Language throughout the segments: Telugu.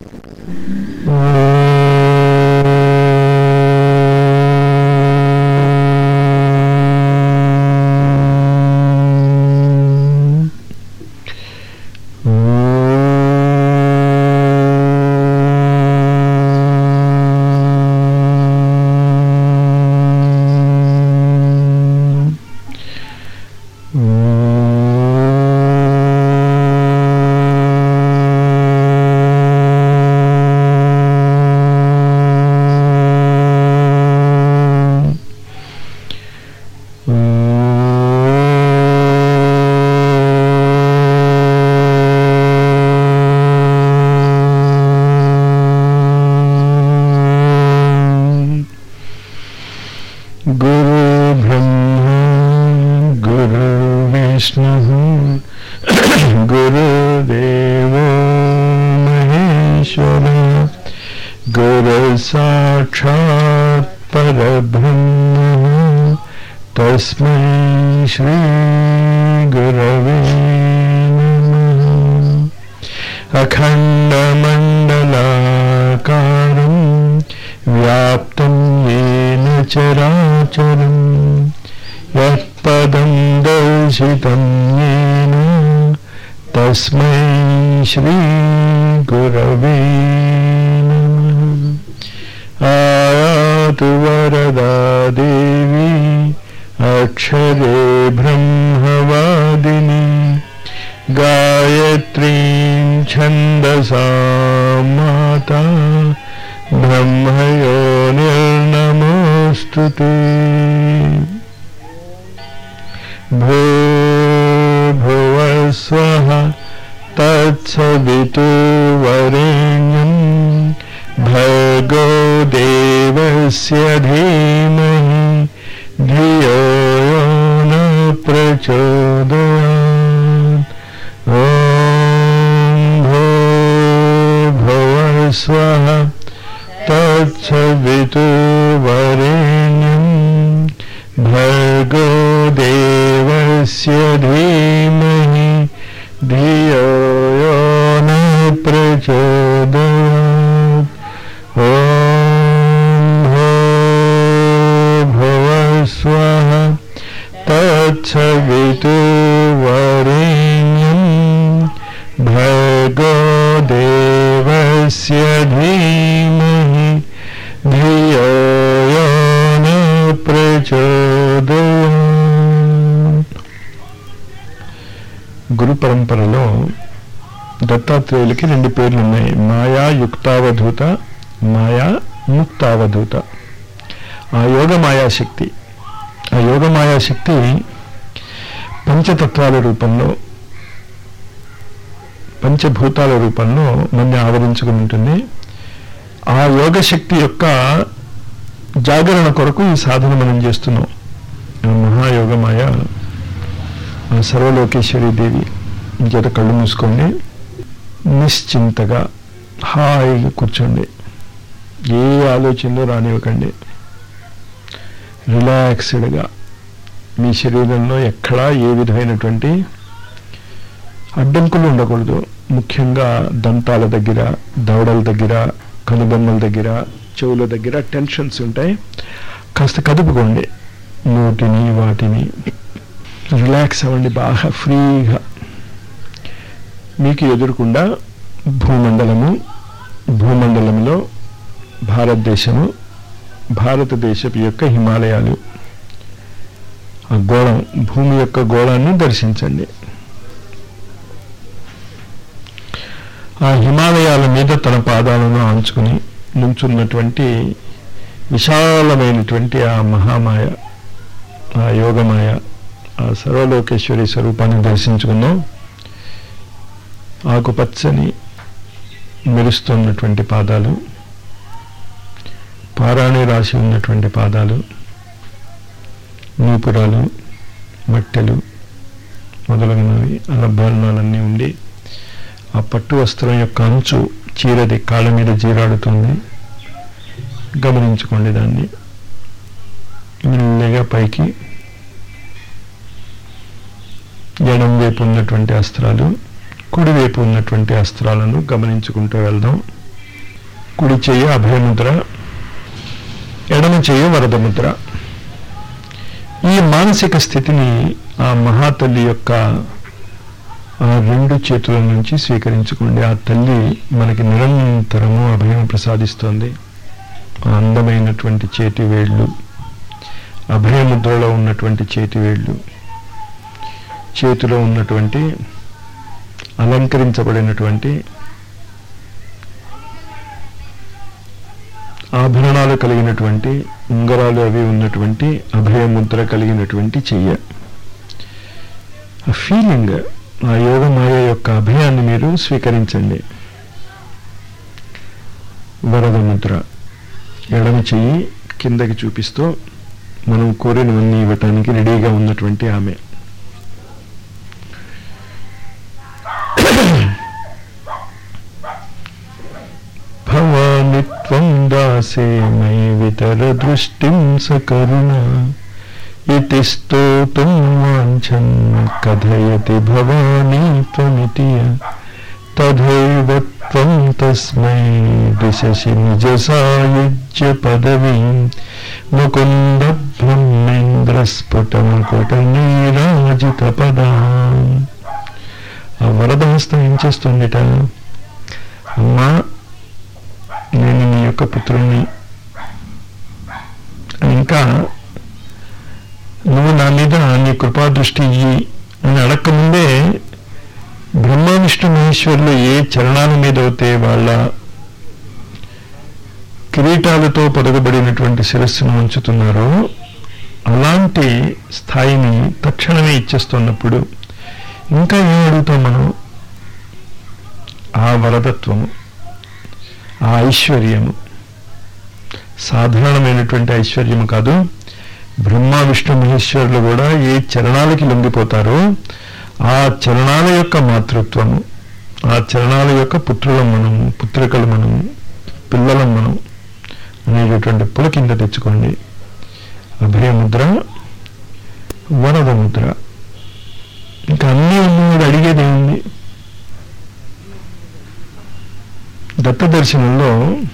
గురు బ్రహ్మ గురు విష్ణు గురుదేవో మహేశ్వర గురు సాక్షాత్ పరబ్రహ్మ తస్మై శ్రీ గురవే నమః అఖండమండలాకారం వ్యాప్తం येन చరాచరం యత్పదం దర్శితం येन తస్మై శ్రీ గురవే నమః ఆయాతు వరదా దేవి అక్షరే బ్రహ్మవాదిని గాయత్రీం ఛందసా మాతా బ్రహ్మయో నిర్నమోऽस्तु ते భూ భువస్వః తత్సవితుర్వరేణ్యం భర్గో దేవస్య ధీమహి ధియో యో న ప్రచోదయాత్ ఓం భూ భువస్వః తత్సవితుర్వరేణ్యం భర్గో దేవస్య ధీమహి ధియో యో న ప్రచోదయాత్ ఓం భూ భువస్వః తత్సవితుర్వరేణ్యం భర్గో దేవస్య ధీమహి ధియో యో న ప్రచోదయాత్ గురు పరంపరలో దత్తాత్రేయులకి రెండు పేర్లు ఉన్నాయి మాయా యుక్తావధూత మాయా ముక్తావధూత ఆ యోగ మాయాశక్తి ఆ యోగ మాయాశక్తి పంచతత్వాల రూపంలో పంచభూతాల రూపంలో మన ఆవరించుకుని ఉంటుంది ఆ యోగ శక్తి యొక్క జాగరణ కొరకు ఈ సాధన మనం చేస్తున్నాం ఆ మహాయోగమాయ ఆ సర్వలోకేశ్వరి దేవి ఇంకేత కళ్ళు మూసుకోండి నిశ్చింతగా హాయిగా కూర్చోండి ఏ ఆలోచనలు రానివ్వకండి రిలాక్స్డ్గా మీ శరీరంలో ఎక్కడా ఏ విధమైనటువంటి అడ్డంకులు ఉండకూడదు ముఖ్యంగా దంతాల దగ్గర దవడల దగ్గర కనుబొమ్మల దగ్గర చెవుల దగ్గర టెన్షన్స్ ఉంటాయి కాస్త కదుపుకోండి నోటిని వాటిని రిలాక్స్ అవ్వండి బాగా ఫ్రీగా మీకు ఎదురుకుండా భూమండలము భూమండలంలో భారతదేశము భారతదేశపు యొక్క హిమాలయాలు ఆ గోళం భూమి యొక్క గోళాన్ని దర్శించండి ఆ హిమాలయాల మీద తన పాదాలను ఆంచుకుని నుంచున్నటువంటి విశాలమైనటువంటి ఆ మహామాయ ఆ యోగమాయ ఆ సర్వలోకేశ్వరి స్వరూపాన్ని దర్శించుకుందాం ఆకుపచ్చని మెరుస్తున్నటువంటి పాదాలు పారాణి రాసి ఉన్నటువంటి పాదాలు నూపురాలు మట్టెలు మొదలగునవి అలభరణాలన్నీ ఉండి ఆ పట్టు వస్త్రం యొక్క అంచు చీరది కాళ్ళ మీద జీరాడుతుంది గమనించుకోండి దాన్ని మెల్లగా పైకి ఎడం వైపు ఉన్నటువంటి అస్త్రాలు కుడివైపు ఉన్నటువంటి అస్త్రాలను గమనించుకుంటూ వెళ్దాం కుడి చెయ్యి అభయముద్ర ఎడమ చెయ్యి వరదముద్ర ఈ మానసిక స్థితిని ఆ మహాతల్లి యొక్క ఆ రెండు చేతుల నుంచి స్వీకరించుకోండి ఆ తల్లి మనకి నిరంతరము అభయం ప్రసాదిస్తోంది ఆ అందమైనటువంటి చేతి వేళ్ళు అభయముద్రలో ఉన్నటువంటి చేతి వేళ్ళు చేతిలో ఉన్నటువంటి అలంకరించబడినటువంటి ఆభరణాలు కలిగినటువంటి ఉంగరాలు అవి ఉన్నటువంటి అభయముద్ర కలిగినటువంటి చెయ్య ఆ ఫీలింగ్ ఆ యోగమాయ యొక్క అభయాన్ని మీరు స్వీకరించండి వరద ముద్ర ఎడమ చెయ్యి కిందకి చూపిస్తూ మనం కోరినవన్నీ ఇవ్వటానికి రెడీగా ఉన్నటువంటి ఆమె భవాని త్వం దాసే మై వితర దృష్టిం సకరుణ ఇతి స్తోతుం వాంఛన్ కథయతి భవానీ త్వమితి తథైవ త్వం తస్మై దిశసి నిజ సాయుజ్య పదవీం ముకుంద బ్రహ్మేంద్ర స్ఫుటముకుట నీరాజిత పదాం ఆ వరదహస్తం ఏం చేస్తుందిట అమ్మా నేను నీ యొక్క పుత్రుణ్ణి ఇంకా నువ్వు నా మీద నీ కృపాదృష్టి ఇయ్యి అని అడక్కముందే బ్రహ్మ విష్ణు మహేశ్వరులు ఏ చరణాల మీద అయితే వాళ్ళ కిరీటాలతో పొదగబడినటువంటి శిరస్సును ఉంచుతున్నారో అలాంటి స్థాయిని తక్షణమే ఇచ్చేస్తున్నప్పుడు ఇంకా ఏం అడుగుతాం మనం ఆ వరదత్వము ఆ ఐశ్వర్యము సాధారణమైనటువంటి ఐశ్వర్యము కాదు బ్రహ్మ విష్ణు మహేశ్వరులు కూడా ఏ చరణాలకి లొంగిపోతారో ఆ చరణాల యొక్క మాతృత్వము ఆ చరణాల యొక్క పుత్రులం మనము పుత్రికలు మనము పిల్లలం మనం అనేటటువంటి పులకింద తెచ్చుకోండి అభయముద్ర వరద ముద్ర ఇంకా అన్నీ ఉన్నవాడు అడిగేది ఏముంది దత్త దర్శనంలో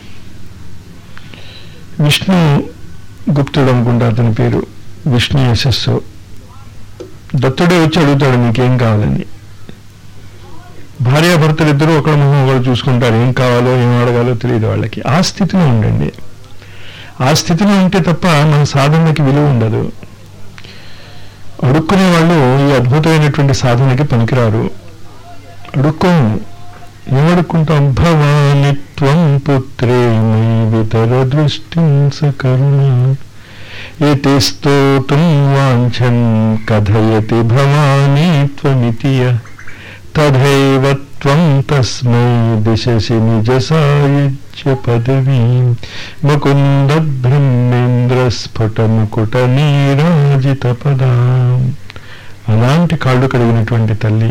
విష్ణు గుప్తుడు అనుకుంటా అతని పేరు విష్ణు యశస్సు దత్తుడే వచ్చి అడుగుతాడు నీకేం కావాలని భార్యాభర్తలు ఇద్దరు ఒకళ్ళ మొహం ఒకళ్ళు చూసుకుంటారు ఏం కావాలో ఏం అడగాలో తెలియదు వాళ్ళకి ఆ స్థితిలో ఉండండి ఆ స్థితిలో ఉంటే తప్ప మన సాధనకి విలువ ఉండదు అడుక్కునే వాళ్ళు ఈ అద్భుతమైనటువంటి సాధనకి పనికిరారు అడుక్కోము ఏమడుక్కుంటాం భవాని త్వం పుత్రే మై వితర దృష్టిం సకరుణ ఇతి స్తోతుం వాంఛన్ కథయతి భవానీ త్వమితి తథైవ త్వం తస్మై దిశసి నిజ సాయుజ్య పదవీ ముకుంద బ్రహ్మేంద్ర స్ఫుట ముకుట నీరాజిత పదా అలాంటి కాళ్ళు కలిగినటువంటి తల్లి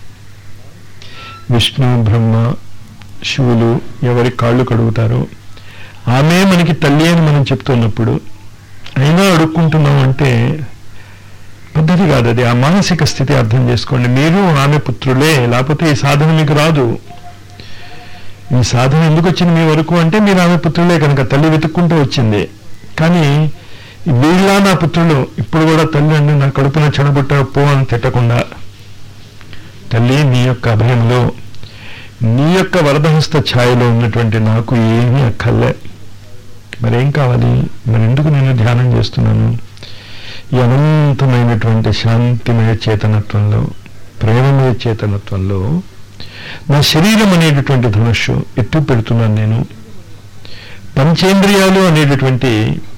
విష్ణు బ్రహ్మ శివులు ఎవరి కాళ్ళు కడుగుతారో ఆమె మనకి తల్లి అని మనం చెప్తున్నప్పుడు అయినా అడుక్కుంటున్నాం అంటే పద్ధతి కాదు అది ఆ మానసిక స్థితి అర్థం చేసుకోండి మీరు ఆమె పుత్రులే లేకపోతే ఈ సాధన మీకు రాదు ఈ సాధన ఎందుకు వచ్చింది మీ వరకు అంటే మీరు ఆమె పుత్రులే కనుక తల్లి వెతుక్కుంటూ వచ్చింది కానీ వీళ్ళ నా పుత్రులు ఇప్పుడు కూడా తల్లి అండి నా కడుపున చెడబుట్ట పో అని తిట్టకుండా తల్లి నీ యొక్క అభయంలో నీ యొక్క వరదహస్త ఛాయలో ఉన్నటువంటి నాకు ఏమీ అక్కర్లే మరేం కావాలి మరి ఎందుకు నేను ధ్యానం చేస్తున్నాను ఈ అనంతమైనటువంటి శాంతిమయ చేతనత్వంలో ప్రేమమయ చేతనత్వంలో నా శరీరం అనేటటువంటి ధనుస్సు ఎత్తు పెడుతున్నాను నేను పంచేంద్రియాలు అనేటటువంటి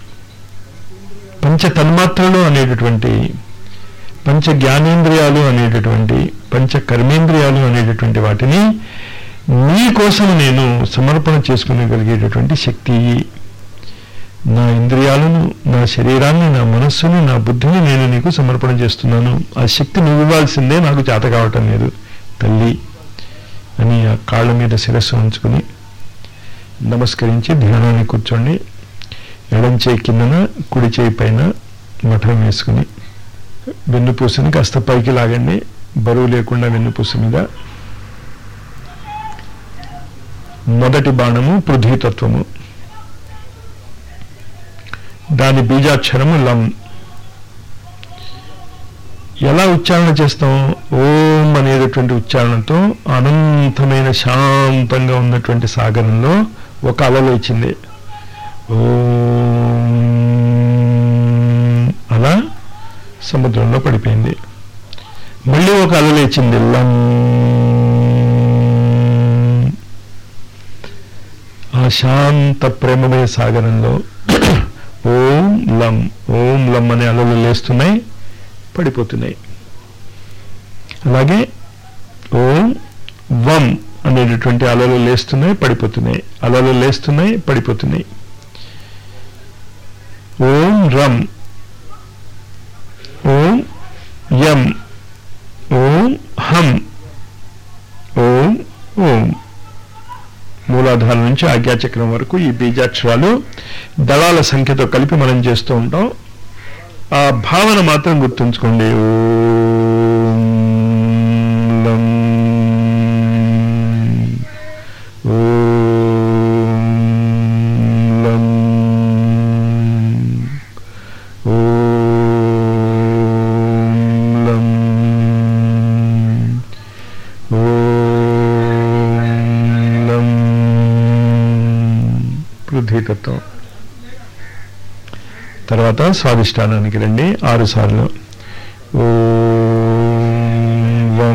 పంచ తన్మాత్రలు అనేటటువంటి పంచ జ్ఞానేంద్రియాలు అనేటటువంటి పంచ కర్మేంద్రియాలు అనేటటువంటి వాటిని నీ కోసం నేను సమర్పణ చేసుకునేగలిగేటటువంటి శక్తి నా ఇంద్రియాలను నా శరీరాన్ని నా మనస్సుని నా బుద్ధిని నేను నీకు సమర్పణ చేస్తున్నాను ఆ శక్తి నువ్వు ఇవ్వాల్సిందే నాకు చేత కావటం లేదు తల్లి అని ఆ కాళ్ళ మీద శిరస్సు ఉంచుకుని నమస్కరించి ధ్యానాన్ని కూర్చోండి ఎడం చేయి కిందన కుడి చేయి పైన మఠం వేసుకుని వెన్నుపూసని కాస్త పైకి లాగండి బరువు లేకుండా వెన్నుపూస మీద మొదటి బాణము పృథ్వీతత్వము దాని బీజాక్షరము లం ఎలా ఉచ్చారణ చేస్తాం ఓం అనేటటువంటి ఉచ్చారణతో అనంతమైన శాంతంగా ఉన్నటువంటి సాగరంలో ఒక అల లేచింది ఓం అలా సముద్రంలో పడిపోయింది మళ్ళీ ఒక అల లేచింది లం ఆ శాంత ప్రేమమయ సాగరంలో ఓం లం ఓం లం అనే అలలు లేస్తున్నాయి పడిపోతున్నాయి అలాగే ఓం వం అనేటటువంటి అలలు లేస్తున్నాయి పడిపోతున్నాయి అలలు లేస్తున్నాయి పడిపోతున్నాయి ఓం రం ఓం యం ఓం హం ఓం ఓం మూలాధారం నుంచి ఆజ్ఞాచక్రం వరకు ఈ బీజాక్షరాలు దళాల సంఖ్యతో కలిపి మనం చేస్తూ ఉంటాం ఆ భావన మాత్రం గుర్తుంచుకోండి ఓం లం ఓం లం ఓం లం ఓం లం పృథ్వీతత్వం తర్వాత స్వాదిష్టానానికి రండి ఆరు సార్లు ఓం వం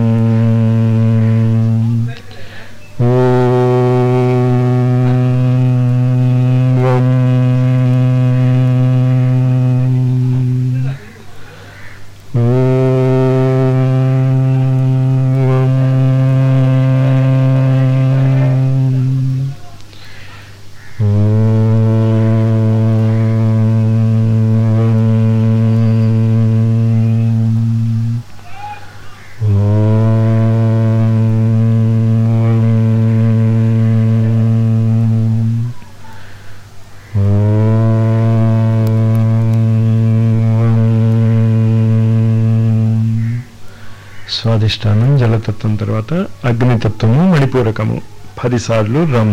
ఓం వం ఓం వం స్వాధిష్టానం జలతత్వం తర్వాత అగ్నితత్వము మణిపూరకము పదిసార్లు రం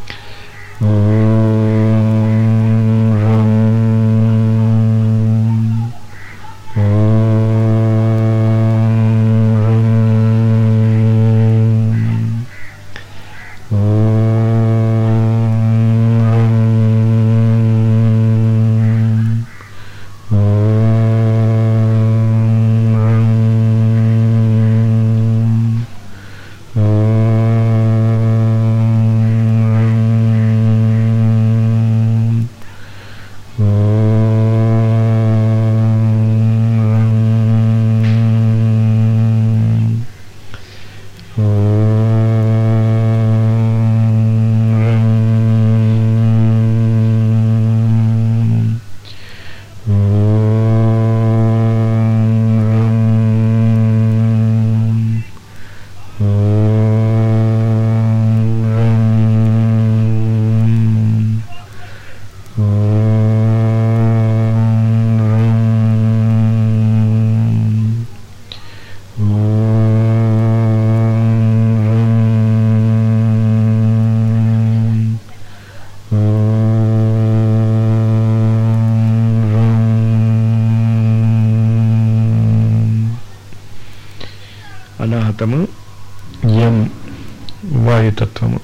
అనాహతము యం వాయుతత్వము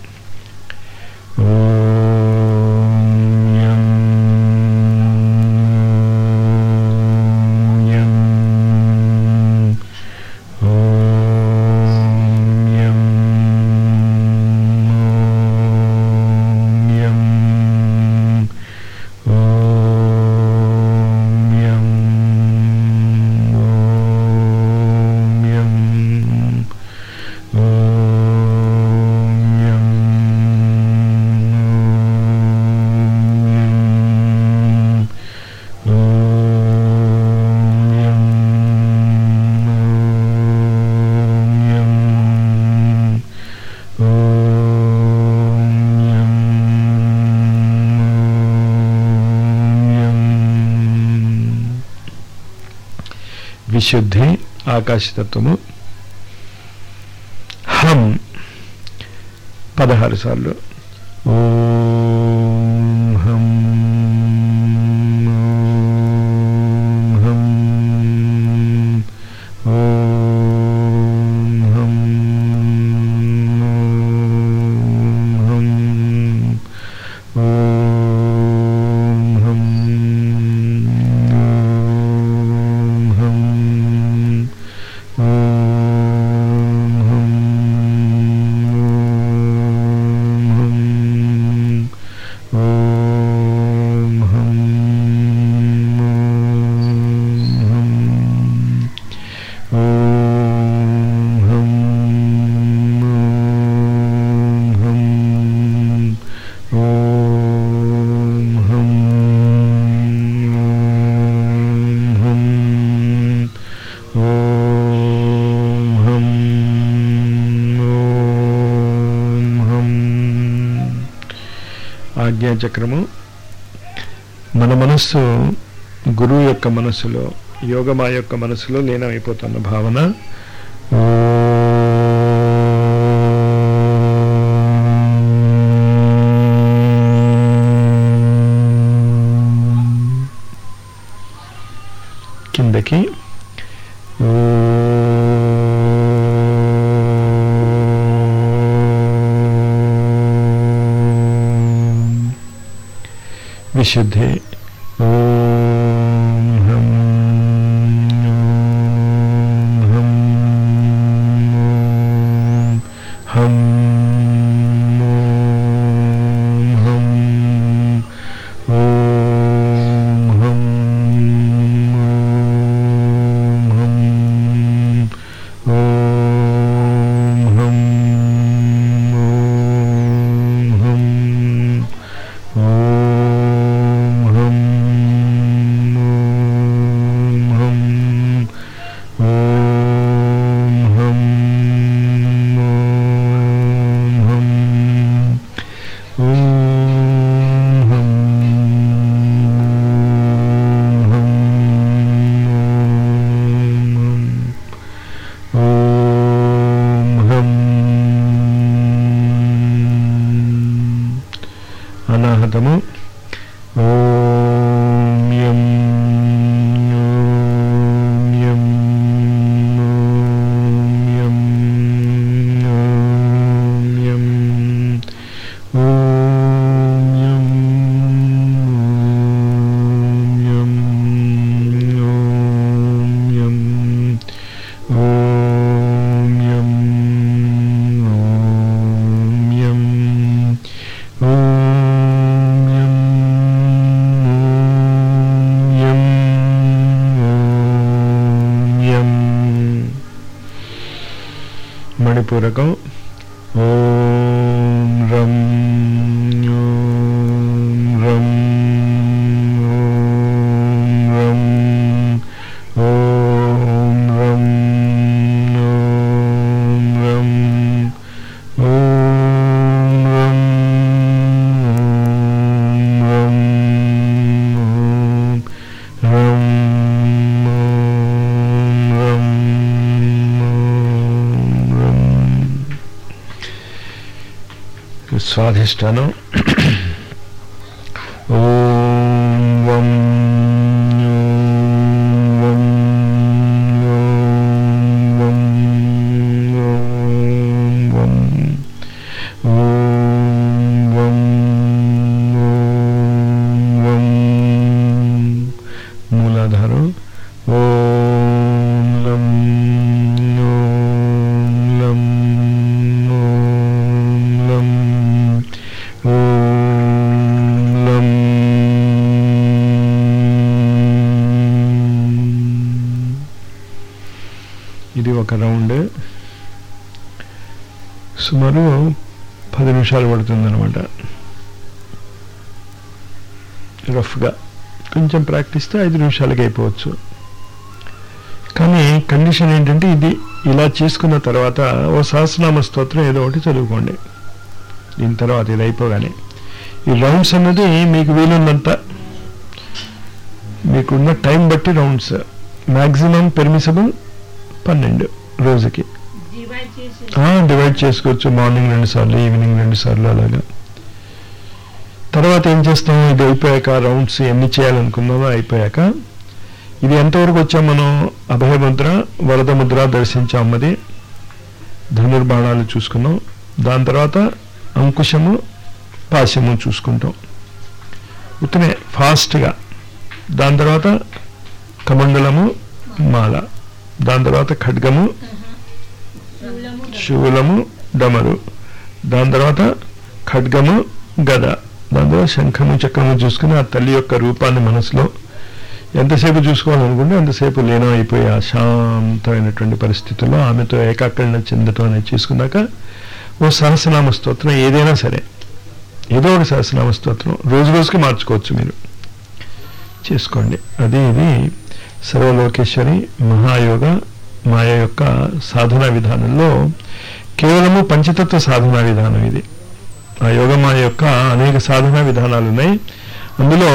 ఓం యం యం ఓం యం ఓం యం ఓం యం ఓం యం ఓం యం ఓం యం ఓం యం ఓం యం ఓం యం విశుద్ధి ఆకాశతత్వము హం పదహారు సార్లు ఓం హం ఓం హం ఓం హం ఓం హం ఓం హం ఓం హం ఓం హం ఓం హం ఓం హం ఓం హం ఓం హం ఓం హం ఆజ్ఞాచక్రము మన మనస్సు గురువు యొక్క మనస్సులో యోగమా యొక్క మనస్సులో లీనమైపోతున్న భావన కిందకి విశుద్ధి ఓం హం ఓం హం ఓం హం ఓం హం ఓం హం ఓం హం ఓం హం ఓం హం ఓం హం ఓం హం ఓం హం ఓం హం ఓం హం అనాహతము ఓం యం ఓం యం ఓం యం ఓం యం ఓం యం ఓం యం ఓం యం ఓం యం ఓం యం ఓం యం యం ఓం యం మణిపూరకం ఓం రం ఓం రం ఓం రం ఓం రం ఓం రం ఓం రం ఓం రం ఓం రం ఓం రం స్వాధిష్టానం ఓం వం ఓం వం ఓం వం ఓం వం ఓం వం మూలాధారం ఓం లం ఓం లం ఓం లం ఓం లం ఇది ఒక రౌండ్ సుమారు పది నిమిషాలు పడుతుందన్నమాట రఫ్గా కొంచెం ప్రాక్టీస్తే ఐదు నిమిషాలకి అయిపోవచ్చు కానీ కండిషన్ ఏంటంటే ఇది ఇలా చేసుకున్న తర్వాత ఓ సహస్రనామ స్తోత్రం ఏదో ఒకటి చదువుకోండి దీని తర్వాత ఇది అయిపోగానే ఈ రౌండ్స్ అన్నది మీకు వీలున్నంత మీకున్న టైం బట్టి రౌండ్స్ మ్యాక్సిమం పెర్మిసబుల్ పన్నెండు రోజుకి డివైడ్ చేసి డివైడ్ చేసుకోవచ్చు మార్నింగ్ రెండు సార్లు ఈవినింగ్ రెండు సార్లు అలాగా తర్వాత ఏం చేస్తాం ఇది అయిపోయాక రౌండ్స్ ఎన్ని చేయాలనుకున్నామో అయిపోయాక ఇది ఎంతవరకు వచ్చాం మనం అభయముద్ర వరద ముద్ర దర్శించాం అది ధనుర్బాణాలు చూసుకున్నాం దాని తర్వాత అంకుశము పాశము చూసుకుంటాం ఉత్తనే ఫాస్ట్గా దాని తర్వాత కమండలము మాల దాని తర్వాత ఖడ్గము శూలము శూలము డమరు దాని తర్వాత ఖడ్గము గద దాని తర్వాత శంఖము చక్రము చూసుకుని ఆ తల్లి యొక్క రూపాన్ని మనసులో ఎంతసేపు చూసుకోవాలనుకుంటే అంతసేపు లీనం అయిపోయి ఆ శాంతమైనటువంటి పరిస్థితుల్లో ఆమెతో ఏకాకరణ చెందటం అనేది చేసుకున్నాక ఓ సహస్రనామ స్తోత్రం ఏదైనా సరే ఏదో ఒక సహస్రనామ స్తోత్రం రోజు రోజుకి మార్చుకోవచ్చు మీరు చేసుకోండి అది ఇది సర్వలోకేశ్వరి మహాయోగ మాయ యొక్క సాధనా విధానంలో కేవలము పంచతత్వ సాధనా విధానం ఇది ఆ యోగమాయ యొక్క అనేక సాధనా విధానాలు ఉన్నాయి అందులో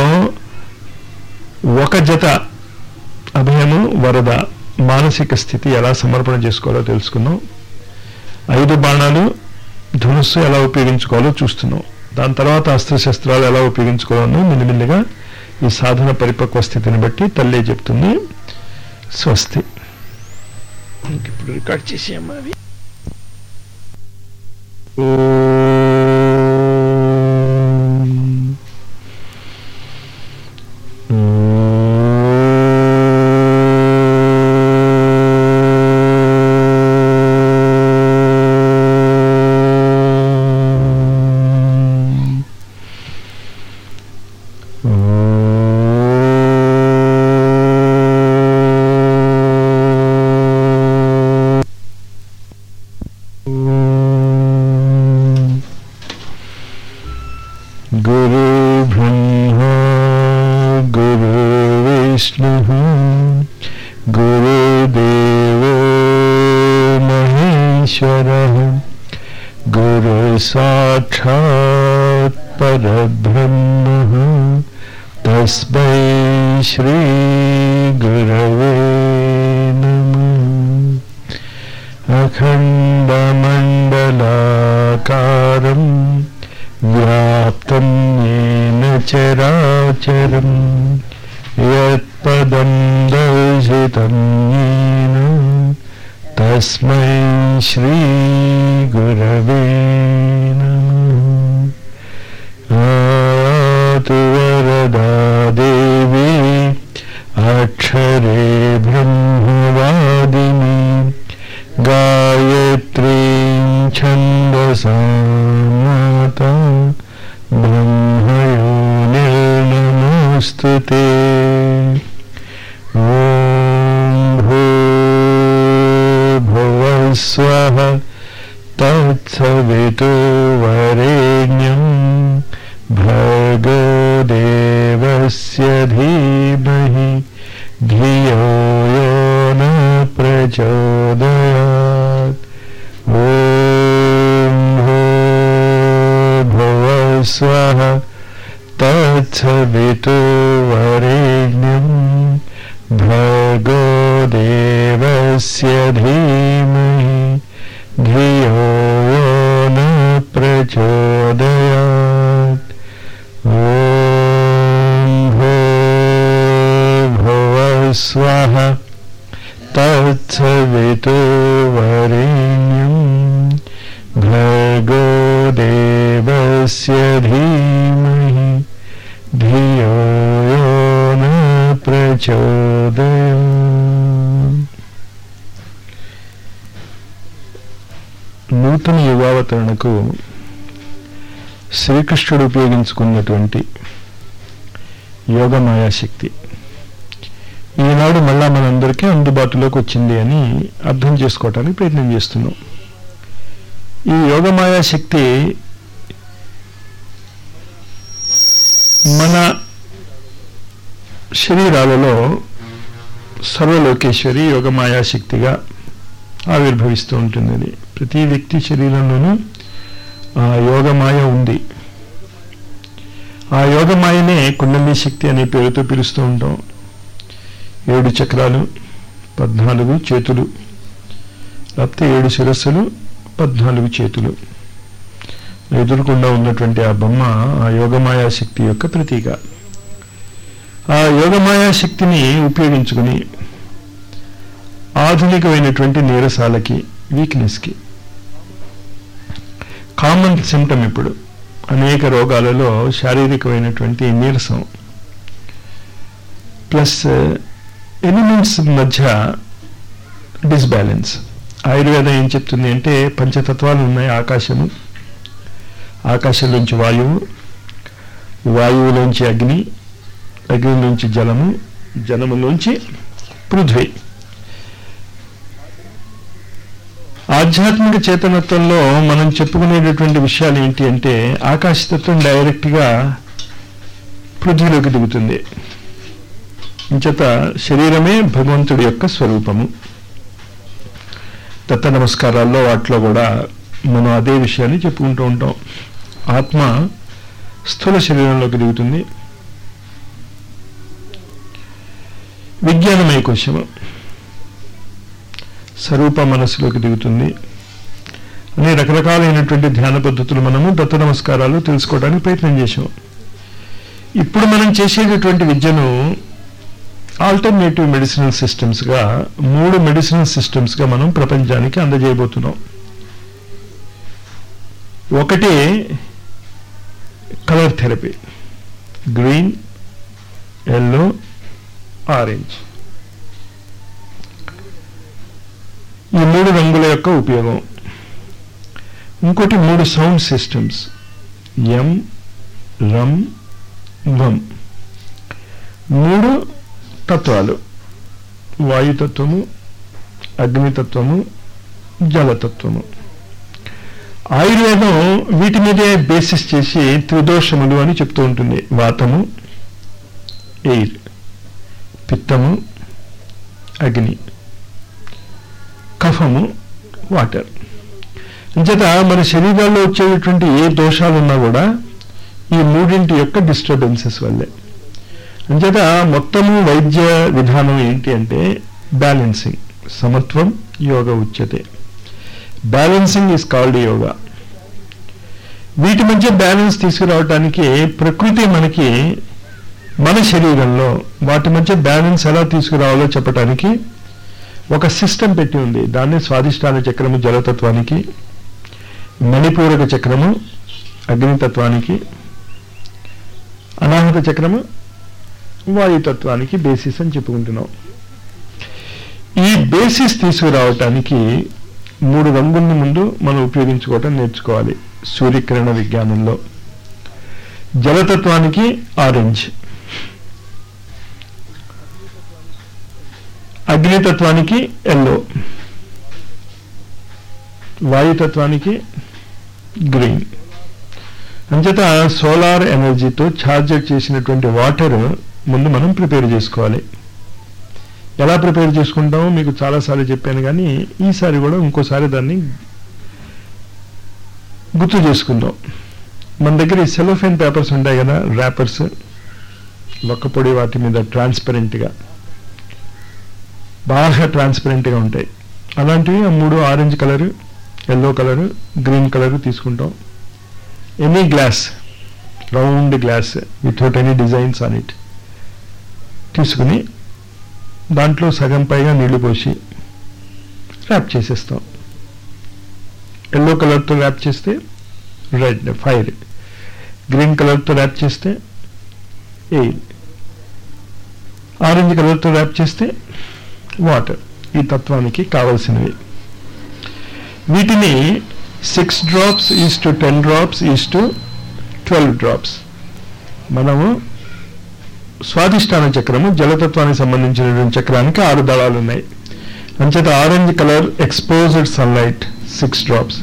ఒక జత అభయము వరద మానసిక స్థితి ఎలా సమర్పణ చేసుకోవాలో తెలుసుకున్నాం ఐదు బాణాలు ధనుస్సు ఎలా ఉపయోగించుకోవాలో చూస్తున్నాం దాని తర్వాత అస్త్రశస్త్రాలు ఎలా ఉపయోగించుకోవాలో మెల్లిమెల్లిగా ఈ సాధన పరిపక్వ స్థితిని బట్టి తల్లే చెప్తుంది స్వస్తి ఇంక ఇప్పుడు రికార్డ్ చేసేయమ్మా అవి गुरु ब्रह्मा गुरु विष्णुः गुरुदेवो महेश्वरः गुरु साक्षात् परब्रह्मः तस्मै श्रीगुरवे नमः अखण्डमण्डलाकारम् व्याप्तं येन चराचरं यत्पदं दर्शितं येन तस्मै श्रीगुरवे नमः आतु वरदा देवी अक्षरे ब्रह्मवादिनी गायत्रीं छन्दसा माता ब्रह्मयोनिर्नमोऽस्तु ते ॐ भो भुवः स्वः तत्सवितु वरेण्यं भर्गो देवस्य धीमहि धियो यो न प्रचोदयात् ॐ भो भुवः स्वः तत्सवितु वरेण्यं भर्गो देवस्य धीमहि धियो यो न प्रचोदयात् ॐ भो भुवः स्वः तत्सवितु वरेण्यं भर्गो देवस्य धीमहि धियो यो न प्रचोदयात् నూతన యుగావతరణకు శ్రీకృష్ణుడు ఉపయోగించుకున్నటువంటి యోగమాయా శక్తి ఈనాడు మళ్ళా మనందరికీ అందుబాటులోకి వచ్చింది అని అర్థం చేసుకోవటానికి ప్రయత్నం చేస్తున్నాం ఈ యోగమాయా శక్తి మన శరీరాలలో సర్వలోకేశ్వరి యోగమాయా శక్తిగా ఆవిర్భవిస్తూ ఉంటుంది అది ప్రతి వ్యక్తి శరీరంలోనూ ఆ యోగమాయ ఉంది ఆ యోగమాయనే కుండలి శక్తి అనే పేరుతో పిలుస్తూ ఉంటాం ఏడు చక్రాలు పద్నాలుగు చేతులు లేకపోతే ఏడు శిరస్సులు పద్నాలుగు చేతులు ఎదురుకుండా ఉన్నటువంటి ఆ బొమ్మ ఆ యోగమాయా శక్తి యొక్క ప్రతీక ఆ యోగమాయా శక్తిని ఉపయోగించుకుని ఆధునికమైనటువంటి నీరసాలకి వీక్నెస్కి కామన్ సిమ్టమ్ ఇప్పుడు అనేక రోగాలలో శారీరకమైనటువంటి నీరసం ప్లస్ ఎలిమెంట్స్ మధ్య డిస్బ్యాలెన్స్ ఆయుర్వేదం ఏం చెప్తుంది అంటే పంచతత్వాలు ఉన్నాయి ఆకాశము ఆకాశంలోంచి వాయువు వాయువులోంచి అగ్ని అగ్నిలోంచి జలము జలములోంచి పృథ్వీ ఆధ్యాత్మిక చేతనత్వంలో మనం చెప్పుకునేటటువంటి విషయాలు ఏంటి అంటే ఆకాశతత్వం డైరెక్ట్గా పృథ్వీలోకి దిగుతుంది ఇంచేత శరీరమే భగవంతుడి యొక్క స్వరూపము దత్త నమస్కారాల్లో వాటిలో కూడా మనం అదే విషయాన్ని చెప్పుకుంటూ ఉంటాం ఆత్మ స్థూల శరీరంలోకి దిగుతుంది విజ్ఞానమయ కోశము స్వరూప మనస్సులోకి దిగుతుంది అనే రకరకాలైనటువంటి ధ్యాన పద్ధతులు మనము దత్త నమస్కారాలు తెలుసుకోవడానికి ప్రయత్నం చేశాం ఇప్పుడు మనం చేసేటటువంటి విద్యను ఆల్టర్నేటివ్ మెడిసినల్ సిస్టమ్స్గా మూడు మెడిసినల్ సిస్టమ్స్గా మనం ప్రపంచానికి అందజేయబోతున్నాం ఒకటి colour therapy green yellow orange ఈ మూడు రంగుల యొక్క ఉపయోగం ఇంకోటి మూడు సౌండ్ సిస్టమ్స్ ఎం రం వం మూడు తత్వాలు వాయుతత్వము అగ్నితత్వము జలతత్వము ఆయుర్వేదం వీటి మీదే బేసిస్ చేసి త్రిదోషములు అని చెప్తూ ఉంటుంది వాతము ఎయిర్ పిత్తము అగ్ని కఫము వాటర్ అంచేత మన శరీరాల్లో వచ్చేటటువంటి ఏ దోషాలు ఉన్నా కూడా ఈ మూడింటి యొక్క డిస్టర్బెన్సెస్ వల్లే అంచేత మొత్తము వైద్య విధానం ఏంటి అంటే బ్యాలెన్సింగ్ సమత్వం యోగ ఉచ్యతే బ్యాలెన్సింగ్ ఈజ్ కాల్డ్ యోగా వీటి మధ్య బ్యాలెన్స్ తీసుకురావడానికి ప్రకృతి మనకి మన శరీరంలో వాటి మధ్య బ్యాలెన్స్ ఎలా తీసుకురావాలో చెప్పడానికి ఒక సిస్టమ్ పెట్టి ఉంది దాన్ని స్వాదిష్టాన చక్రము జలతత్వానికి మణిపూరక చక్రము అగ్నితత్వానికి అనాహత చక్రము వాయుతత్వానికి బేసిస్ అని చెప్పుకుంటున్నాం ఈ బేసిస్ తీసుకురావటానికి మూడు రంగులను ముందు మనం ఉపయోగించుకోవటం నేర్చుకోవాలి సూర్యకిరణ విజ్ఞానంలో జలతత్వానికి ఆరెంజ్ అగ్నితత్వానికి ఎల్లో వాయుతత్వానికి గ్రీన్ అంచేత సోలార్ ఎనర్జీతో ఛార్జ్ చేసినటువంటి వాటర్ ముందు మనం ప్రిపేర్ చేసుకోవాలి ఎలా ప్రిపేర్ చేసుకుంటామో మీకు చాలాసార్లు చెప్పాను కానీ ఈసారి కూడా ఇంకోసారి దాన్ని గుర్తు చేసుకుందాం మన దగ్గర ఈ సెలోఫెన్ పేపర్స్ ఉంటాయి కదా ర్యాపర్స్ లొక్కపొడి వాటి మీద ట్రాన్స్పరెంట్గా బాగా ట్రాన్స్పరెంట్గా ఉంటాయి అలాంటివి ఆ మూడు orange colour yellow colour green colour తీసుకుంటాం any glass round glass without any designs on it తీసుకుని దాంట్లో సగం పైగా నీళ్లు పోసి ర్యాప్ చేసేస్తాం ఎల్లో కలర్తో ర్యాప్ చేస్తే రెడ్ ఫైర్ గ్రీన్ కలర్తో ర్యాప్ చేస్తే ఎయిర్ ఆరెంజ్ కలర్తో ర్యాప్ చేస్తే వాటర్ ఈ తత్వానికి కావలసినవి వీటిని six drops is to ten drops is to twelve drops మనము స్వాదిష్టాన చక్రము జలతత్వానికి సంబంధించినటువంటి చక్రానికి ఆరు దళాలు ఉన్నాయి అంచేత orange colour exposed sunlight six drops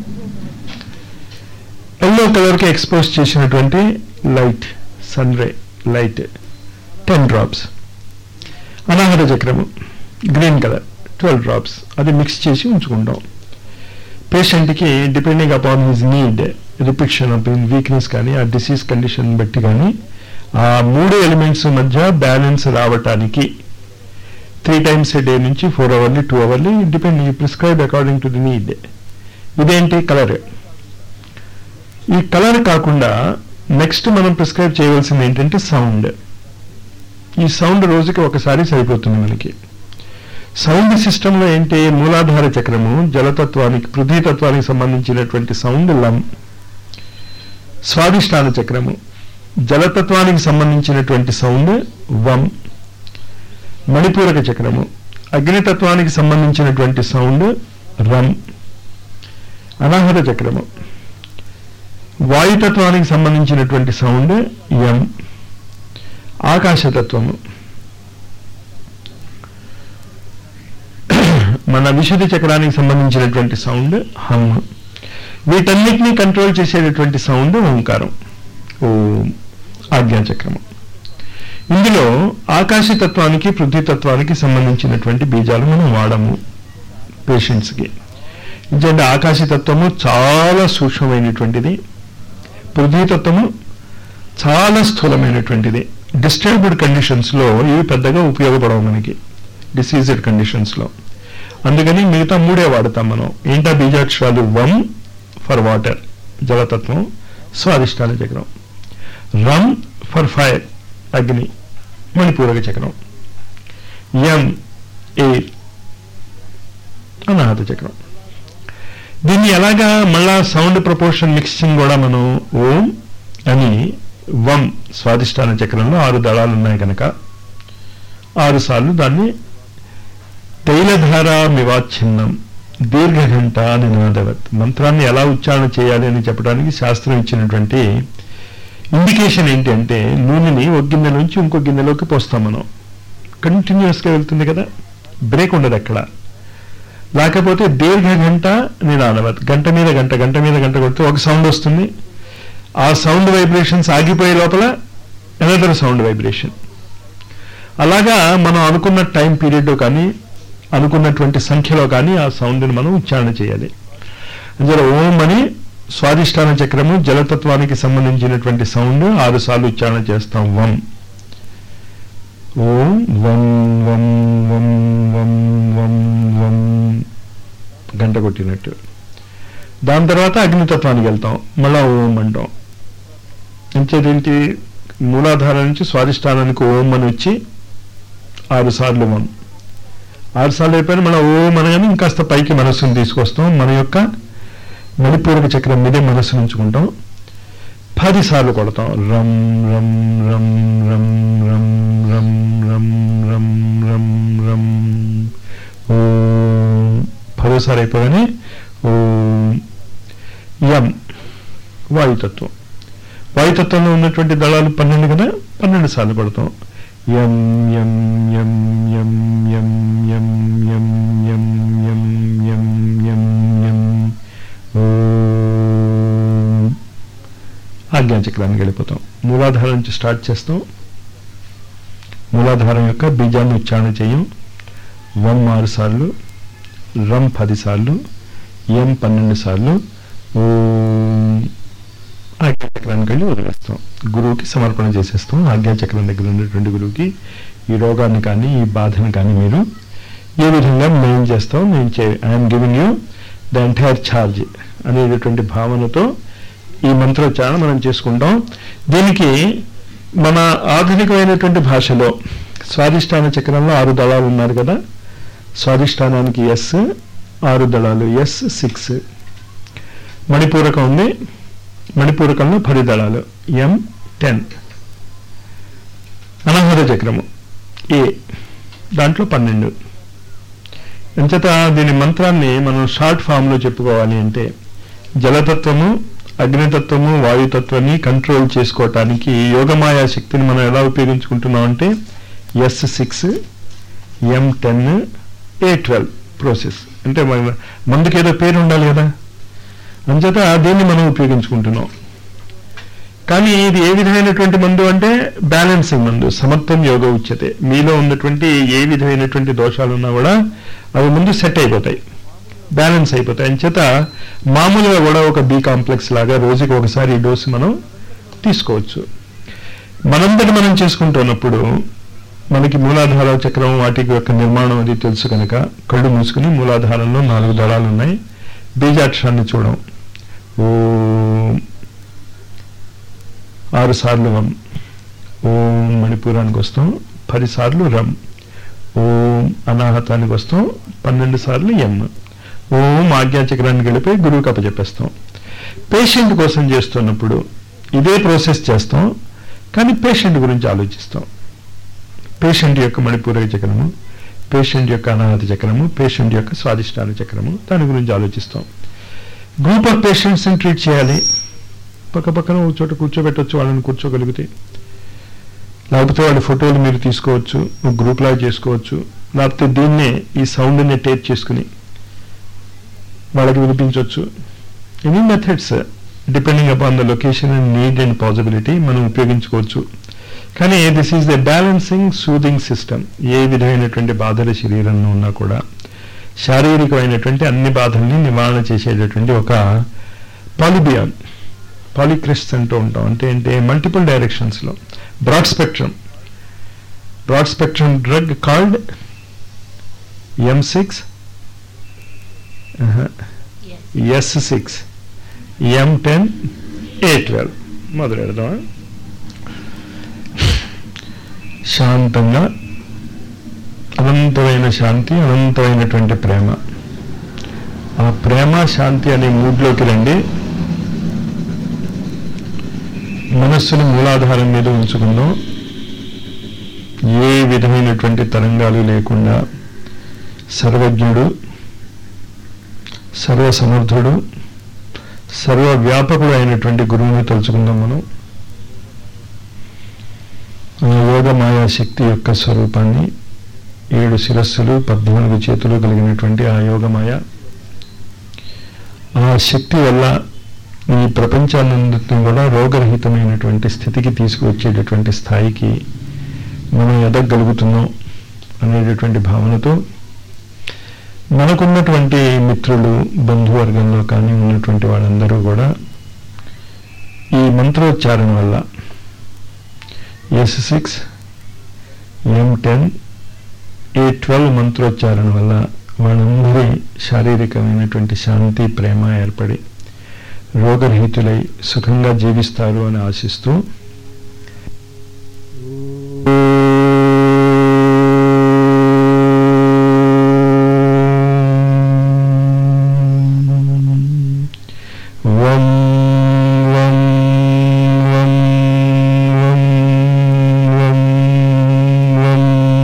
yellow కలర్కి ఎక్స్పోజ్ చేసినటువంటి light sun ray light ten drops అనాహత చక్రము గ్రీన్ కలర్ ట్వెల్వ్ డ్రాప్స్ అది మిక్స్ చేసి ఉంచుకుంటాం పేషెంట్కి depending upon his need repetition of weakness కానీ ఆ డిసీజ్ కండిషన్ బట్టి కానీ ఆ మూడు ఎలిమెంట్స్ మధ్య బ్యాలెన్స్ రావటానికి త్రీ టైమ్స్ ఏ డే నుంచి four hourly two hourly depend you prescribe according to the need ఇదేంటి కలర్ ఈ కలర్ కాకుండా నెక్స్ట్ మనం ప్రిస్క్రైబ్ చేయవలసింది ఏంటంటే సౌండ్ ఈ సౌండ్ రోజుకి ఒకసారి సరిపోతుంది మనకి సౌండ్ సిస్టంలో ఏంటి మూలాధార చక్రము జలతత్వానికి పృథ్వీతత్వానికి సంబంధించినటువంటి సౌండ్ లం స్వాదిష్టాన చక్రము జలతత్వానికి సంబంధించినటువంటి సౌండ్ వం మణిపూరక చక్రము అగ్నితత్వానికి సంబంధించినటువంటి సౌండ్ రం అనాహత చక్రము వాయుతత్వానికి సంబంధించినటువంటి సౌండ్ యం ఆకాశతత్వము మన విశుద్ధి చక్రానికి సంబంధించినటువంటి సౌండ్ హమ్ వీటన్నిటినీ కంట్రోల్ చేసేటటువంటి సౌండ్ ఓంకారం ఓం ఆజ్ఞాచక్రము ఇందులో ఆకాశతత్వానికి పృథ్వీతత్వానికి సంబంధించినటువంటి బీజాలు మనం వాడము పేషెంట్స్కి ఎందుకంటే ఆకాశతత్వము చాలా సూక్ష్మమైనటువంటిది పృథ్వీతత్వము చాలా స్థూలమైనటువంటిది డిస్టర్బ్డ్ కండిషన్స్లో ఇవి పెద్దగా ఉపయోగపడవు మనకి డిసీజ్డ్ కండిషన్స్లో అందుకని మిగతా మూడే వాడతాం మనం ఏంటా బీజాక్షరాలు వం ఫర్ వాటర్ జలతత్వం స్వాదిష్టాల చక్రం రమ్ ఫర్ ఫైర్ అగ్ని మణిపూరక చక్రం ఎం ఎయిర్ అనాహత చక్రం దీన్ని ఎలాగా మళ్ళా సౌండ్ ప్రపోర్షన్ మిక్సింగ్ కూడా మనం ఓం అని వం స్వాదిష్టాన చక్రంలో ఆరు దళాలు ఉన్నాయి కనుక ఆరు సార్లు దాన్ని తైలధార మివాచ్ఛిన్నం దీర్ఘఘంట నినాదవత్ మంత్రాన్ని ఎలా ఉచ్చారణ చేయాలి అని చెప్పడానికి శాస్త్రం ఇచ్చినటువంటి ఇండికేషన్ ఏంటి అంటే నూనెని ఒక గిన్నె నుంచి ఇంకో గిన్నెలోకి పోస్తాం మనం కంటిన్యూస్గా వెళ్తుంది కదా బ్రేక్ ఉండదు ఎక్కడ లేకపోతే దీర్ఘ గంట నినాదవత్ గంట మీద గంట గంట మీద గంట కొడితే ఒక సౌండ్ వస్తుంది ఆ సౌండ్ వైబ్రేషన్స్ ఆగిపోయే లోపల ఎనదర్ సౌండ్ వైబ్రేషన్ అలాగా మనం అనుకున్న టైం పీరియడ్ కానీ అనుకున్నటువంటి సంఖ్యలో కానీ ఆ సౌండ్ని మనం ఉచ్చారణ చేయాలి అందులో ఓం అని స్వాదిష్టాన చక్రము జలతత్వానికి సంబంధించినటువంటి సౌండ్ ఆరు సార్లు ఉచ్చారణ చేస్తాం వం ఓం వం వం వం వం వం వం గంట కొట్టినట్టు దాని తర్వాత అగ్నితత్వానికి వెళ్తాం మళ్ళా ఓం అంటాం ఎంచేదేంటి మూలాధార నుంచి స్వాదిష్టానానికి ఓం అని వచ్చి ఆరు సార్లు వన్ ఆరు సార్లు అయిపోయిన మళ్ళీ ఓం అనగానే ఇంకాస్త పైకి మనస్సును తీసుకొస్తాం మన యొక్క మణిపూరక చక్రం మీదే మనస్సు ఉంచుకుంటాం పది సార్లు కొడతాం రమ్ రమ్ రమ్ రమ్ రమ్ రమ్ రమ్ రమ్ రమ్ రమ్ ఓం పదోసారి అయిపోగానే ఓం యం వాయుతత్వం వాయుతత్వంలో ఉన్నటువంటి దళాలు పన్నెండు కదా పన్నెండు సార్లు కొడతాం యం యం యం యం యం యం యం యం యం యం యం యం ఓం ఆజ్ఞాచక్రానికి వెళ్ళిపోతాం మూలాధారం నుంచి స్టార్ట్ చేస్తాం మూలాధారం యొక్క బీజాన్ని ఉచ్చారణ చేయం వం ఆరు సార్లు రమ్ పది సార్లు ఎం పన్నెండు సార్లు ఓం ఆజ్ఞాచక్రానికి వెళ్ళి వదిలేస్తాం గురువుకి సమర్పణ చేసేస్తాం ఆజ్ఞాచక్రం దగ్గర ఉన్నటువంటి గురువుకి ఈ రోగాన్ని కానీ ఈ బాధను కానీ మీరు ఏ విధంగా మేము చేస్తాం నేను చే I'm giving you the entire charge అనేటటువంటి భావనతో ఈ మంత్రోచ్చారణ మనం చేసుకుంటాం దీనికి మన ఆధునికమైనటువంటి భాషలో స్వాదిష్టాన చక్రంలో ఆరు దళాలు ఉన్నారు కదా స్వాదిష్టానానికి ఎస్ ఆరు దళాలు ఎస్ సిక్స్ మణిపూరకం ఉంది మణిపూరకంలో పది దళాలు ఎం టెన్ అనాహత చక్రము ఏ దాంట్లో పన్నెండు ఎంచేత దీని మంత్రాన్ని మనం షార్ట్ ఫామ్లో చెప్పుకోవాలి అంటే జలతత్వము అగ్నితత్వము వాయుతత్వాన్ని కంట్రోల్ చేసుకోవటానికి యోగమాయా శక్తిని మనం ఎలా ఉపయోగించుకుంటున్నాం అంటే S six M ten A twelve process అంటే మన మందుకి ఏదో పేరు ఉండాలి కదా అంచేత దీన్ని మనం ఉపయోగించుకుంటున్నాం కానీ ఇది ఏ విధమైనటువంటి మందు అంటే బ్యాలెన్సింగ్ మందు సమత్వం యోగ ఉచ్యతే మీలో ఉన్నటువంటి ఏ విధమైనటువంటి దోషాలు ఉన్నా కూడా అవి ముందు సెట్ అయిపోతాయి బ్యాలెన్స్ అయిపోతాయి అంచేత మామూలుగా కూడా ఒక బి కాంప్లెక్స్ లాగా రోజుకి ఒకసారి ఈ డోసు మనం తీసుకోవచ్చు మనంతటి మనం చేసుకుంటున్నప్పుడు మనకి మూలాధార చక్రం వాటి యొక్క నిర్మాణం అది తెలుసు కనుక కళ్ళు మూసుకుని మూలాధారంలో నాలుగు దళాలు ఉన్నాయి బీజాక్షరాన్ని చూడం ఓం ఆరు సార్లు వం ఓం మణిపూరానికి వస్తాం పది సార్లు రం ఓం అనాహతానికి వస్తాం పన్నెండు సార్లు ఎం ఓం ఆజ్ఞాచక్రానికి వెళ్ళిపోయి గురువుకి అప్పచెప్పేస్తాం పేషెంట్ కోసం చేస్తున్నప్పుడు ఇదే ప్రాసెస్ చేస్తాం కానీ పేషెంట్ గురించి ఆలోచిస్తాం పేషెంట్ యొక్క మణిపూరక చక్రము పేషెంట్ యొక్క అనాహత చక్రము పేషెంట్ యొక్క స్వాదిష్టాన చక్రము దాని గురించి ఆలోచిస్తాం గ్రూప్ ఆఫ్ పేషెంట్స్ని ట్రీట్ చేయాలి పక్క పక్కన ఒక చోట కూర్చోబెట్టవచ్చు వాళ్ళని కూర్చోగలిగితే లేకపోతే వాళ్ళ ఫోటోలు మీరు తీసుకోవచ్చు ఒక గ్రూప్ లాగా చేసుకోవచ్చు లేకపోతే దీన్నే ఈ సౌండ్ని టేప్ చేసుకుని వాళ్ళకి వినిపించవచ్చు any methods depending upon the location and need and possibility మనం ఉపయోగించుకోవచ్చు కానీ this is the balancing soothing system ఏ విధమైనటువంటి బాధల శరీరంలో ఉన్నా కూడా శారీరకమైనటువంటి అన్ని బాధల్ని నివారణ చేసేటటువంటి ఒక పాలిబియాన్ పాలిక్రిస్ట్ అంటూ ఉంటాం అంటే ఏంటి మల్టిపుల్ డైరెక్షన్స్లో broad spectrum broad spectrum drug called M six S six M ten A twelve మొదలు పెడదామా శాంతంగా అనంతమైన శాంతి అనంతమైనటువంటి ప్రేమ ఆ ప్రేమ శాంతి అనే మూడ్లోకి రండి మనస్సును మూలాధారం మీద ఉంచుకుందాం ఏ విధమైనటువంటి తరంగాలు లేకుండా సర్వజ్ఞుడు సర్వసమర్థుడు సర్వవ్యాపకుడు అయినటువంటి గురువుని తలుచుకుందాం మనం ఆ యోగ మాయా శక్తి యొక్క స్వరూపాన్ని ఏడు శిరస్సులు పద్నాలుగు చేతులు కలిగినటువంటి ఆ యోగమాయ ఆ శక్తి వల్ల ఈ ప్రపంచాన్నంతటిని కూడా రోగరహితమైనటువంటి స్థితికి తీసుకువచ్చేటటువంటి స్థాయికి మనం ఎదగలుగుతున్నాం అనేటటువంటి భావనతో మనకున్నటువంటి మిత్రులు బంధువర్గంలో కానీ ఉన్నటువంటి వాళ్ళందరూ కూడా ఈ మంత్రోచ్చారణ వల్ల S six M ten A twelve మంత్రోచ్చారణ వల్ల వాళ్ళందరి శారీరకమైనటువంటి శాంతి ప్రేమ ఏర్పడి రోగరహితులై సుఖంగా జీవిస్తారు అని ఆశిస్తూ వం వం వం వం వం వం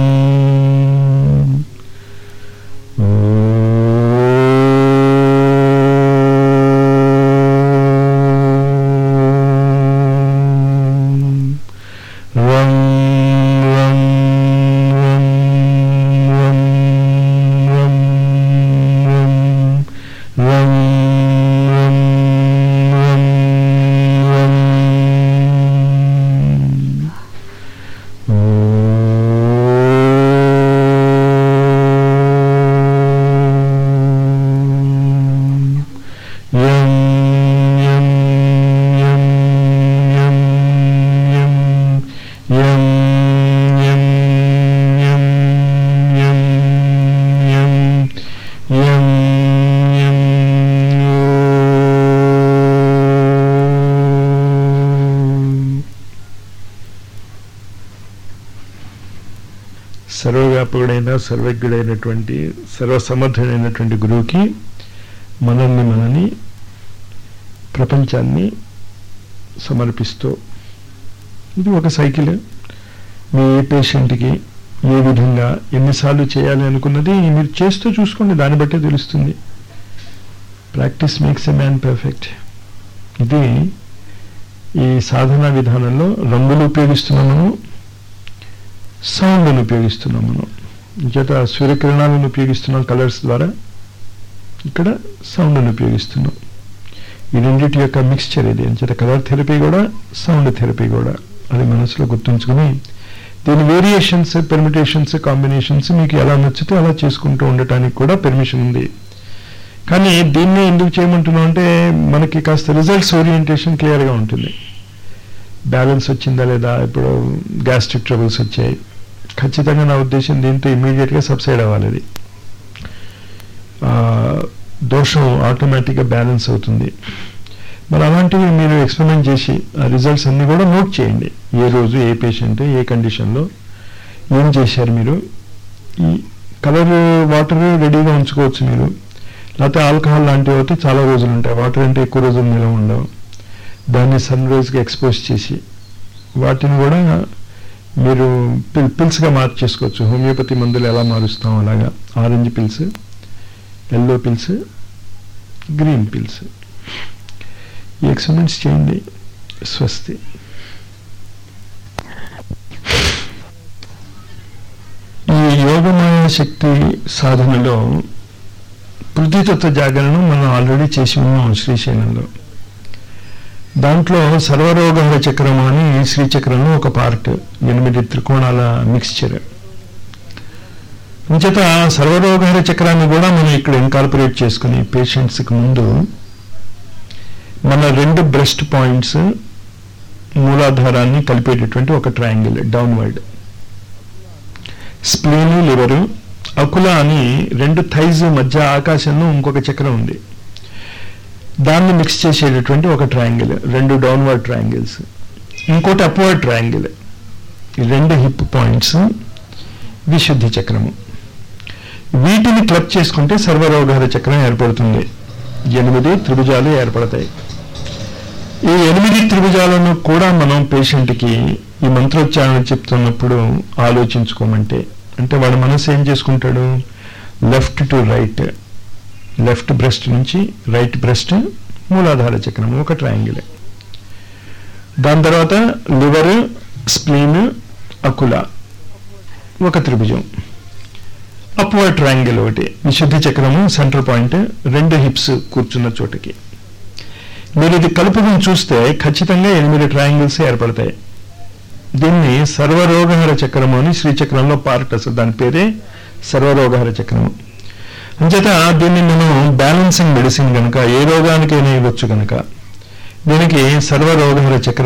వం వం వం వం వం వం వం వం వం వం యం యం యం యం యం యం యం యం యం యం యం యం ఓం. సర్వవ్యాపకుడైన సర్వజ్ఞుడైనటువంటి సర్వసమర్థుడైనటువంటి గురువుకి మనల్ని మనని ప్రపంచాన్ని సమర్పిస్తూ ఇది ఒక సైకిల్ మీ ఏ పేషెంట్కి ఏ విధంగా ఎన్నిసార్లు చేయాలి అనుకున్నది మీరు చేస్తూ చూసుకోండి దాన్ని బట్టే తెలుస్తుంది practice makes a man perfect ఇది ఈ సాధనా విధానంలో రంగులు ఉపయోగిస్తున్నాము సౌండ్ను ఉపయోగిస్తున్నాం మనం చేత సూర్యకిరణాలను ఉపయోగిస్తున్నాం కలర్స్ ద్వారా ఇక్కడ సౌండ్ను ఉపయోగిస్తున్నాం ఈ రెండింటి యొక్క మిక్స్చర్ ఇది అంచేత కలర్ థెరపీ కూడా సౌండ్ థెరపీ కూడా అది మనసులో గుర్తుంచుకుని దీని వేరియేషన్స్ పెర్మిటేషన్స్ కాంబినేషన్స్ మీకు ఎలా నచ్చితే అలా చేసుకుంటూ ఉండటానికి కూడా పెర్మిషన్ ఉంది కానీ దీన్ని ఎందుకు చేయమంటున్నాం అంటే మనకి కాస్త రిజల్ట్స్ ఓరియంటేషన్ క్లియర్గా ఉంటుంది బ్యాలెన్స్ వచ్చిందా లేదా ఇప్పుడు గ్యాస్ట్రిక్ ట్రబుల్స్ వచ్చాయి ఖచ్చితంగా నా ఉద్దేశం దీంతో ఇమీడియట్గా సబ్సైడ్ అవ్వాలి అది ఆ, దోషం ఆటోమేటిక్గా బ్యాలెన్స్ అవుతుంది మరి అలాంటివి మీరు ఎక్స్పెరిమెంట్ చేసి ఆ రిజల్ట్స్ అన్నీ కూడా నోట్ చేయండి ఏ రోజు ఏ పేషెంట్ ఏ కండిషన్లో ఏం చేశారు మీరు ఈ కలర్ వాటర్ రెడీగా ఉంచుకోవచ్చు మీరు లేకపోతే ఆల్కహాల్ లాంటివి అయితే చాలా రోజులు ఉంటాయి వాటర్ అంటే ఎక్కువ రోజులు నిలవ ఉండవు దాన్ని సన్ రైజ్కి ఎక్స్పోజ్ చేసి వాటిని కూడా మీరు పిల్ పిల్స్గా మార్చేసుకోవచ్చు హోమియోపతి మందులు ఎలా మారుస్తాం అలాగా orange pills yellow pills green pills ఈ ఎక్స్పెరిమెంట్స్ చేయండి స్వస్తి ఈ యోగమాయ శక్తి సాధనలో పృథ్వీతత్వ జాగరణను మనం ఆల్రెడీ చేసి ఉన్నాం శ్రీశైలంలో దాంట్లో సర్వరోగహర చక్రం అని శ్రీచక్రంలో ఒక పార్ట్ ఎనిమిది త్రికోణాల మిక్స్చర్ అంచేత సర్వరోగహర చక్రాన్ని కూడా మనం ఇక్కడ ఇన్కార్పొరేట్ చేసుకుని పేషెంట్స్కి ముందు మన రెండు బ్రెస్ట్ పాయింట్స్ మూలాధారాన్ని కలిపేటటువంటి ఒక ట్రయాంగిల్ డౌన్వర్డ్ స్ప్లీను లివరు అకుల అని రెండు థైజ్ మధ్య ఆకాశంలో ఇంకొక చక్రం ఉంది దాన్ని మిక్స్ చేసేటటువంటి ఒక ట్రయాంగిల్ రెండు డౌన్వర్డ్ ట్రయాంగిల్స్ ఇంకోటి అప్వర్డ్ ట్రయాంగిల్ ఈ రెండు హిప్ పాయింట్స్ విశుద్ధి చక్రము వీటిని క్లబ్ చేసుకుంటే సర్వరోగహర చక్రం ఏర్పడుతుంది ఎనిమిది త్రిభుజాలు ఏర్పడతాయి ఈ ఎనిమిది త్రిభుజాలను కూడా మనం పేషెంట్కి ఈ మంత్రోచ్చారణ చెప్తున్నప్పుడు ఆలోచించుకోమంటే అంటే వాడు మనసు ఏం చేసుకుంటాడు left to right left breast నుంచి రైట్ బ్రెస్ట్ మూలాధార చక్రం ఒక ట్రయాంగిల్ దాని తర్వాత లివర్ స్ప్లీన్ అకుల ఒక త్రిభుజం అప్వర్డ్ ట్రయాంగిల్ ఒకటి విశుద్ధి చక్రము సెంటర్ పాయింట్ రెండు హిప్స్ కూర్చున్న చోటకి మీరు ఇది కలుపుకుని చూస్తే ఖచ్చితంగా ఎనిమిది ట్రయాంగిల్స్ ఏర్పడతాయి దీన్ని సర్వరోగహర చక్రము అని శ్రీచక్రంలో పార్ట్ అసలు దాని పేరే సర్వరోగహర చక్రము అంచేత దీన్ని మనం బ్యాలెన్సింగ్ మెడిసిన్ కనుక ఏ రోగానికైనా ఇవ్వచ్చు కనుక దీనికి సర్వరోగహర చక్ర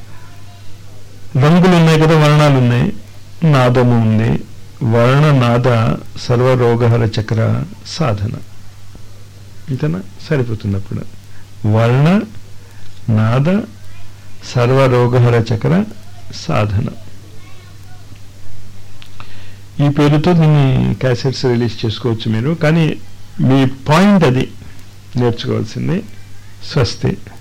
రంగులు ఉన్నాయి కదా వర్ణాలు ఉన్నాయి నాదము ఉంది వర్ణ నాద సర్వరోగహర చక్ర సాధన ఇంతనా సరిపోతుంది అప్పుడు వర్ణ నాద సర్వరోగహర చక్ర సాధన ఈ పేరుతో దీన్ని క్యాసెట్స్ రిలీజ్ చేసుకోవచ్చు మీరు కానీ మీ పాయింట్ అది నేర్చుకోవాల్సింది స్వస్తి